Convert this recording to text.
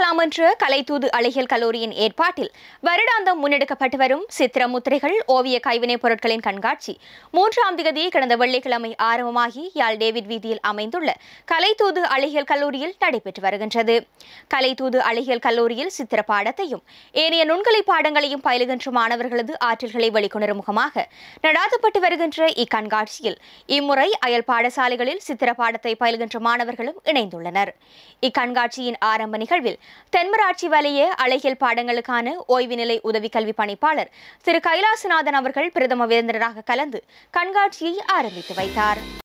கற்கலாம் என்ற கலைத்தூது அழகியல் கல்லூரியின் ஏற்பாட்டில் வருடாந்தம் முன்னெடுக்கப்பட்டு வரும் சித்திர முத்திரைகள் ஓவிய கைவினைப் பொருட்களின் கண்காட்சி மூன்றாம் தேதி கடந்த வெள்ளிக்கிழமை ஆரம்பமாகி யாழ் டேவிட் வீதியில் அமைந்துள்ள கலைத்தூது அழகியல் கல்லூரியில் நடைபெற்று வருகின்றது கலைத்தூது அழகியல் கல்லூரியில் சித்திர பாடத்தையும் ஏனைய நுண்கலை பாடங்களையும் பயிலுகின்ற மாணவர்களது ஆற்றல்களை வெளிக்கொணரும் முகமாக நடாத்தப்பட்டு வருகின்ற இக்கண்காட்சியில் இம்முறை அயல் பாடசாலைகளில் சித்திர பாடத்தை பயிலுகின்ற மாணவர்களும் இணைந்துள்ளனர் இக்கண்காட்சியின் ஆரம்ப நிகழ்வில் தென்மராட்சி வலய அழகியல் பாடங்களுக்கான ஓய்வு நிலை உதவி கல்வி பணிப்பாளர் திரு கைலாசநாதன் அவர்கள் பிரதம விருந்தினராக கலந்து கண்காட்சியை ஆரம்பித்து வைத்தார்